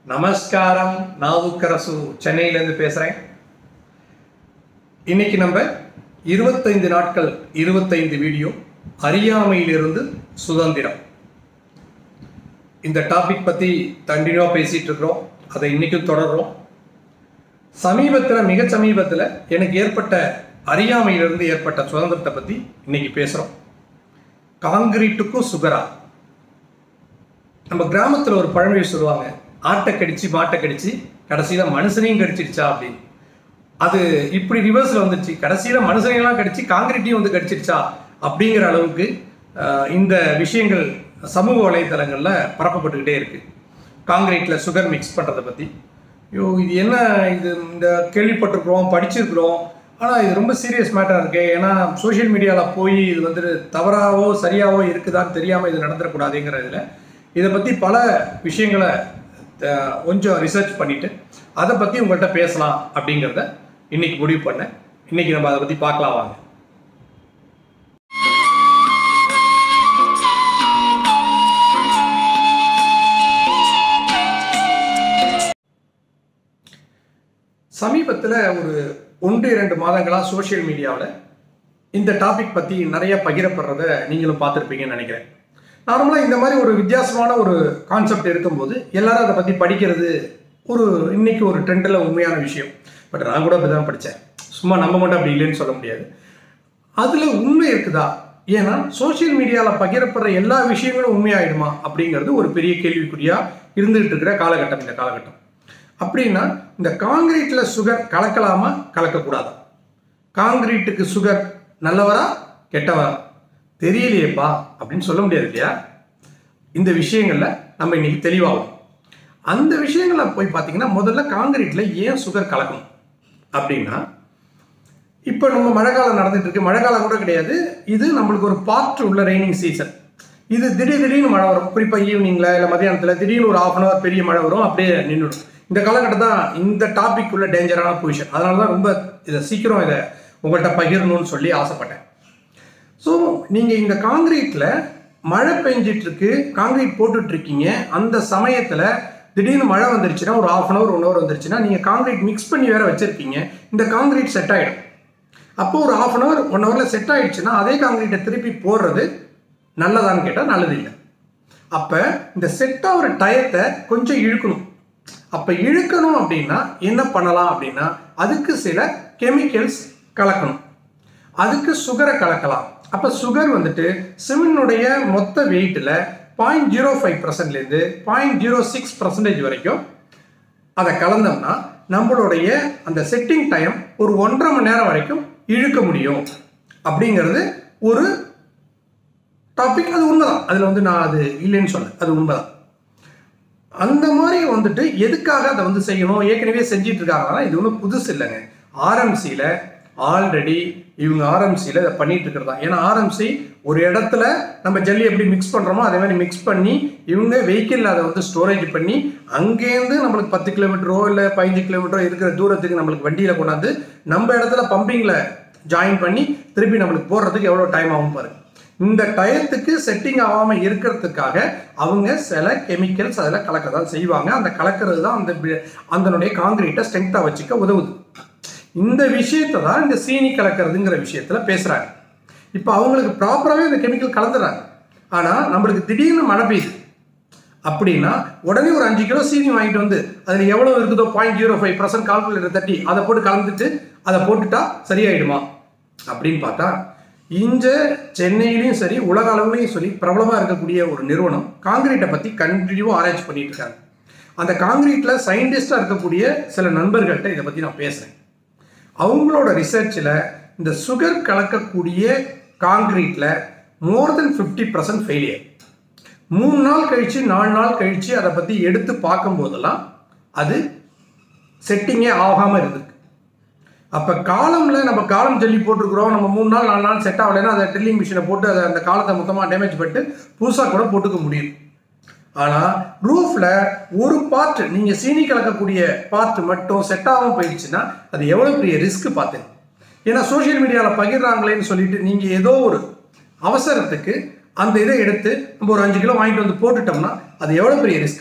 நமஸ்காரம் நாவுக்கரசு சென்னையிலேருந்து பேசுகிறேன் இன்னைக்கு நம்ம இருபத்தைந்து நாட்கள் இருபத்தைந்து வீடியோ அறியாமையிலிருந்து சுதந்திரம் இந்த டாபிக் பற்றி கண்டினியூவாக பேசிகிட்டு இருக்கிறோம் அதை இன்றைக்கும் தொடர்றோம் சமீபத்தில் மிக சமீபத்தில் எனக்கு ஏற்பட்ட அறியாமையிலிருந்து ஏற்பட்ட சுதந்திரத்தை பற்றி இன்னைக்கு பேசுகிறோம் காங்கிரீட்டுக்கும் சுகரா நம்ம கிராமத்தில் ஒரு பழமொழி சொல்லுவாங்க ஆட்டை கடிச்சு மாட்டை கடிச்சு கடைசியில் மனுஷனையும் கடிச்சிடுச்சா அப்படின்னு அது இப்படி ரிவர்ஸில் வந்துச்சு கடைசியில் மனுஷனையெல்லாம் கடிச்சு காங்கிரீட்டையும் வந்து கடிச்சிடுச்சா அப்படிங்கிற அளவுக்கு ஆஹ், இந்த விஷயங்கள் சமூக வலைத்தளங்களில் பரப்பப்பட்டுக்கிட்டே இருக்கு காங்கிரீட்டில் சுகர் மிக்ஸ் பண்ணுறதை பற்றி ஐயோ இது என்ன இது இந்த கேள்விப்பட்டிருக்கிறோம் படிச்சிருக்கிறோம் ஆனால் இது ரொம்ப சீரியஸ் மேட்டராக இருக்கு ஏன்னா சோஷியல் மீடியாவில் போய் இது வந்துட்டு தவறாவோ சரியாவோ இருக்குதான்னு தெரியாமல் இது நடந்துடக்கூடாதுங்கிற இதில் இதை பற்றி பல விஷயங்களை அஹ், கொஞ்சம் ரிசர்ச் பண்ணிட்டு அதை பற்றி உங்கள்கிட்ட பேசலாம் அப்படிங்கிறத இன்னைக்கு முடிவு பண்ணேன் இன்னைக்கு நம்ம அதை பற்றி பார்க்கலாம் வாங்க சமீபத்தில் ஒரு ஒன்று இரண்டு மாதங்களாக சோஷியல் மீடியாவில் இந்த டாபிக் பற்றி நிறைய பகிரப்படுறத நீங்களும் பார்த்துருப்பீங்கன்னு நினைக்கிறேன் நார்மலாக இந்த மாதிரி ஒரு வித்தியாசமான ஒரு கான்செப்ட் இருக்கும்போது எல்லாரும் அதை பற்றி படிக்கிறது ஒரு இன்னைக்கு ஒரு ட்ரெண்டில் உண்மையான விஷயம் பட் நான் கூட அப்படி தான் படித்தேன் சும்மா நம்ம மட்டும் அப்படி இல்லைன்னு சொல்ல முடியாது அதில் உண்மை இருக்குதா ஏன்னா சோஷியல் மீடியாவில் பகிரப்படுற எல்லா விஷயங்களும் உண்மையாயிடுமா அப்படிங்கிறது ஒரு பெரிய கேள்விக்குறியாக இருந்துகிட்டு இருக்கிற காலகட்டம் இந்த காலகட்டம் அப்படின்னா இந்த காங்கிரீட்டில் சுகர் கலக்கலாமா கலக்கக்கூடாதா காங்கிரீட்டுக்கு சுகர் நல்லவரா கெட்டவரா தெரியலையேப்பா அப்படின்னு சொல்ல முடியாது இல்லையா இந்த விஷயங்களில் நம்ம இன்னைக்கு தெளிவாகும் அந்த விஷயங்களை போய் பார்த்தீங்கன்னா முதல்ல காங்கிரீட்டில் ஏன் சுகர் கலக்கணும் அப்படின்னா இப்போ நம்ம மழை காலம் நடந்துட்டு இருக்கு மழை காலம் கூட கிடையாது இது நம்மளுக்கு ஒரு பார்ட் உள்ள ரெய்னிங் சீசன் இது திடீர் திடீர்னு மழை வரும் குறிப்பாக ஈவினிங்கில் இல்லை மதியானத்தில் திடீர்னு ஒரு ஆஃப் அன் ஹவர் பெரிய மழை வரும் அப்படியே நின்றுடும் இந்த காலகட்டம் தான் இந்த டாபிக் உள்ள டேஞ்சரான பொசிஷன் அதனால தான் ரொம்ப இதை சீக்கிரம் இதை உங்கள்கிட்ட பகிரணும்னு சொல்லி ஆசைப்பட்டேன் ஸோ நீங்கள் இந்த காங்கிரீட்டில் மழை பெஞ்சிட்டு இருக்கு காங்கிரீட் போட்டுட்டு இருக்கீங்க அந்த சமயத்தில் திடீர்னு மழை வந்துருச்சுன்னா ஒரு half an hour one hour வந்துருச்சுன்னா நீங்கள் காங்கிரீட் மிக்ஸ் பண்ணி வேற வச்சிருக்கீங்க இந்த காங்கிரீட் செட் ஆகிடும் அப்போ ஒரு ஆஃப் அன் ஹவர் ஒன் ஹவரில் செட் ஆயிடுச்சுன்னா அதே காங்கிரீட்டை திருப்பி போடுறது நல்லதான்னு கேட்டால் நல்லது இல்லை அப்போ இந்த செட் ஆகிற டயத்தை கொஞ்சம் இழுக்கணும் அப்போ இழுக்கணும் அப்படின்னா என்ன பண்ணலாம் அப்படின்னா அதுக்கு சில கெமிக்கல்ஸ் கலக்கணும் அதுக்கு சுகரை கலக்கலாம் அப்போ சுகர் வந்துட்டு சிமெண்டுடைய மொத்த வெயிட்டில் பாயிண்ட் ஜீரோ ஃபைவ் பர்சன்ட்லேருந்து பாயிண்ட் ஜீரோ சிக்ஸ் பர்சன்டேஜ் வரைக்கும் அதை கலந்தோம்னா நம்மளுடைய அந்த செட்டிங் டைம் ஒரு ஒன்றரை மணி நேரம் வரைக்கும் இழுக்க முடியும் அப்படிங்கிறது ஒரு டாபிக் அது உண்மைதான் அதில் வந்து நான் அது இல்லைன்னு சொல்ல அது உண்மைதான் அந்த மாதிரி வந்துட்டு எதுக்காக அதை வந்து செய்யணும் ஏற்கனவே செஞ்சிட்டு இருக்காங்கன்னா இது ஒன்றும் புதுசு இல்லைங்க ஆர்எம்சியில் ஆல்ரெடி இவங்க ஆர்எம்சியில் இதை பண்ணிட்டு இருக்கிறதா ஏன்னா ஆர்எம்சி ஒரு இடத்துல நம்ம ஜல்லி எப்படி மிக்ஸ் பண்ணுறோமோ அதே மாதிரி மிக்ஸ் பண்ணி இவங்க வெஹிக்கிளில் அதை வந்து ஸ்டோரேஜ் பண்ணி அங்கேருந்து நம்மளுக்கு பத்து கிலோமீட்டரோ இல்லை பதினஞ்சு கிலோமீட்டரோ இருக்கிற தூரத்துக்கு நம்மளுக்கு வண்டியில் கொண்டாந்து நம்ம இடத்துல பம்பிங்கில் ஜாயின் பண்ணி திருப்பி நம்மளுக்கு போடுறதுக்கு எவ்வளோ டைம் ஆகும் பாரு இந்த டயத்துக்கு செட்டிங் ஆகாமல் இருக்கிறதுக்காக அவங்க சில கெமிக்கல்ஸ் அதில் கலக்க தான் செய்வாங்க அந்த கலக்கிறது தான் அந்த பி- அதனுடைய காங்கிரீட்டை ஸ்ட்ரென்த்தாக வச்சுக்க உதவுது இந்த விஷயத்தை தான் இந்த சீனி கலக்கிறதுங்கிற விஷயத்தில் பேசுகிறாங்க இப்போ அவங்களுக்கு ப்ராப்பராகவே இந்த கெமிக்கல் கலந்துறாங்க ஆனால் நம்மளுக்கு திடீர்னு மழை பெய்யுது அப்படின்னா உடனே ஒரு அஞ்சு கிலோ சீனி வாங்கிட்டு வந்து அதில் எவ்வளோ இருக்குதோ point zero five percent calculator தட்டி அதை போட்டு கலந்துட்டு அதை போட்டுட்டா சரியாயிடுமா அப்படின்னு பார்த்தா இங்க சென்னையிலையும் சரி உலக அளவுலையும் சரி பிரபலமாக இருக்கக்கூடிய ஒரு நிறுவனம் காங்கிரீட்டை பற்றி கண்டினியூவாக ஆராய்ச்சி பண்ணிட்டு இருக்காங்க அந்த காங்கிரீட்டில் சயின்டிஸ்டாக இருக்கக்கூடிய சில நண்பர்கள்ட்ட இதை பற்றி நான் பேசுகிறேன் அவங்களோட ரிசர்ச்சில் இந்த சுகர் கலக்கக்கூடிய காங்கிரீட்டில் more than fifty percent failure மூணு நாள் கழித்து நாலு நாள் கழித்து அதை பற்றி எடுத்து பார்க்கும்போதெல்லாம் அது செட்டிங்கே ஆகாமல் இருந்திருக்கு அப்போ காலமில் நம்ம காலம் ஜல்லி போட்டிருக்கிறோம் நம்ம மூணு நாள் நாலு நாள் செட் ஆகலைன்னா அதை ட்ரில்லிங் மிஷினை போட்டு அதை அந்த காலத்தை மொத்தமாக டேமேஜ் பண்ணிட்டு புதுசாக கூட போட்டுக்க முடியும் ஆனால் ரூஃபில் ஒரு பார்ட் நீங்கள் சீனி கலக்கக்கூடிய பார்ட் மட்டும் செட் ஆகாமல் போயிடுச்சுன்னா அது எவ்வளோ பெரிய ரிஸ்க் பார்த்துங்க ஏன்னா சோஷியல் மீடியாவில் பகிர்றாங்களேன்னு சொல்லிட்டு நீங்கள் ஏதோ ஒரு அவசரத்துக்கு அந்த இதை எடுத்து நம்ம ஒரு அஞ்சு கிலோ வாங்கிட்டு வந்து போட்டுட்டோம்னா அது எவ்வளோ பெரிய ரிஸ்க்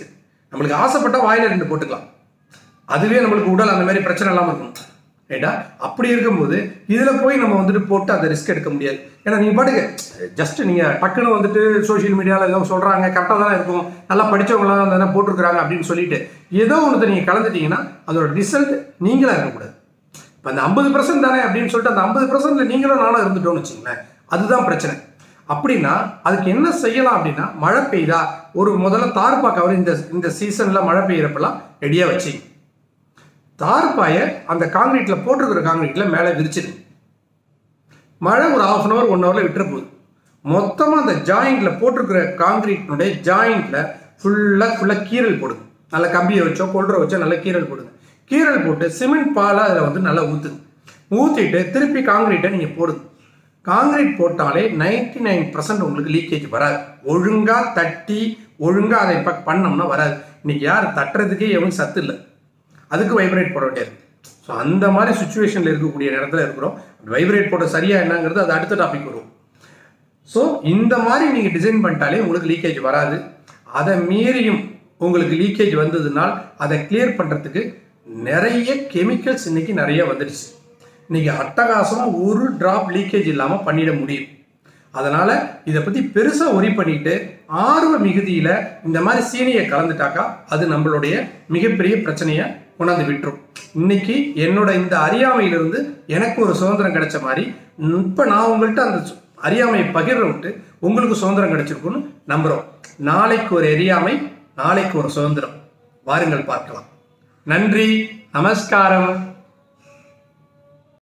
நம்மளுக்கு ஆசைப்பட்டா வாயில ரெண்டு போட்டுக்கலாம் அதுவே நம்மளுக்கு உடல் அந்த மாதிரி பிரச்சனை இல்லாமல் இருக்கும் ரைட்டா அப்படி இருக்கும்போது இதில் போய் நம்ம வந்துட்டு போட்டு அந்த ரிஸ்க் எடுக்க முடியாது ஏன்னா நீங்கள் பாட்டுக்கு ஜஸ்ட் நீங்கள் டக்குன்னு வந்துட்டு சோஷியல் மீடியாவில் ஏதோ சொல்கிறாங்க கரெக்டாக தான் இருக்கும் நல்லா படித்தவங்களாம் தானே போட்டிருக்கிறாங்க அப்படின்னு சொல்லிட்டு ஏதோ ஒன்று நீங்கள் கலந்துட்டீங்கன்னா அதோட ரிசல்ட் நீங்களாக இருக்கக்கூடாது இப்போ அந்த ஐம்பது பர்சன்ட் தானே அப்படின்னு சொல்லிட்டு அந்த ஐம்பது பர்சன்ட்ல நீங்களும் நானும் இருந்துட்டோம்னு வச்சுங்களேன் அதுதான் பிரச்சனை அப்படின்னா அதுக்கு என்ன செய்யலாம் அப்படின்னா மழை பெய்தா ஒரு முதல்ல தார்பா கவர் இந்த இந்த சீசனில் மழை பெய்யறப்பெல்லாம் ரெடியாக வச்சிங்க தார்பாயை அந்த காங்கிரீட்ல போட்டிருக்கிற காங்கிரீட்ல மேலே விரிச்சிருங்க மழை ஒரு ஹாஃப் அன் ஹவர் ஒன் ஹவர்ல விட்டுற போகுது மொத்தமாக அந்த ஜாயிண்ட்ல போட்டிருக்கிற காங்கிரீட்னுடைய ஜாயிண்ட்ல ஃபுல்லாக ஃபுல்லாக கீரல் போடுங்க நல்ல கம்பியை வச்சோ கொல்ற வச்சோ நல்ல கீரல் போடுங்க கீரல் போட்டு சிமெண்ட் பாலை அதில் வந்து நல்லா ஊற்றுங்க ஊற்றிட்டு திருப்பி காங்கிரீட்டை நீங்கள் போடுங்க காங்கிரீட் போட்டாலே நைன்டி நைன் பர்சன்ட் உங்களுக்கு லீக்கேஜ் வராது ஒழுங்காக தட்டி ஒழுங்காக அதை இப்போ பண்ணோம்னா வராது இன்னைக்கு யார் தட்டுறதுக்கே எவனும் சத்து இல்லை அதுக்கு வைப்ரேட் போட வேண்டியது ஸோ அந்த மாதிரி சுச்சுவேஷனில் இருக்கக்கூடிய இடத்துல இருக்கிறோம் வைப்ரேட் போட சரியா என்னங்கிறது அது அடுத்த டாபிக் வரும் ஸோ இந்த மாதிரி நீங்கள் டிசைன் பண்ணிட்டாலே உங்களுக்கு லீக்கேஜ் வராது அதை மீறியும் உங்களுக்கு லீக்கேஜ் வந்ததுனால் அதை கிளியர் பண்ணுறதுக்கு நிறைய கெமிக்கல்ஸ் இன்னைக்கு நிறைய வந்துடுச்சு இன்னைக்கு அட்டகாசமாக ஒரு டிராப் லீக்கேஜ் இல்லாமல் பண்ணிட முடியும் அதனால இதை பத்தி பெருசா ஒரி பண்ணிட்டு ஆர்வ மிகுதியில இந்த மாதிரி சீனியை கலந்துட்டாக்கா அது நம்மளுடைய மிகப்பெரிய பிரச்சனையை கொண்டாந்து விட்டுரும் இன்னைக்கு என்னோட இந்த அறியாமையிலிருந்து எனக்கு ஒரு சுதந்திரம் கிடைச்ச மாதிரி இப்ப நான் உங்கள்கிட்ட அந்த சு- அறியாமையை பகிர்ற விட்டு உங்களுக்கு சுதந்திரம் கிடைச்சிருக்கும்னு நம்புறோம் நாளைக்கு ஒரு அறியாமை நாளைக்கு ஒரு சுதந்திரம் வாருங்கள் பார்க்கலாம் நன்றி நமஸ்காரம்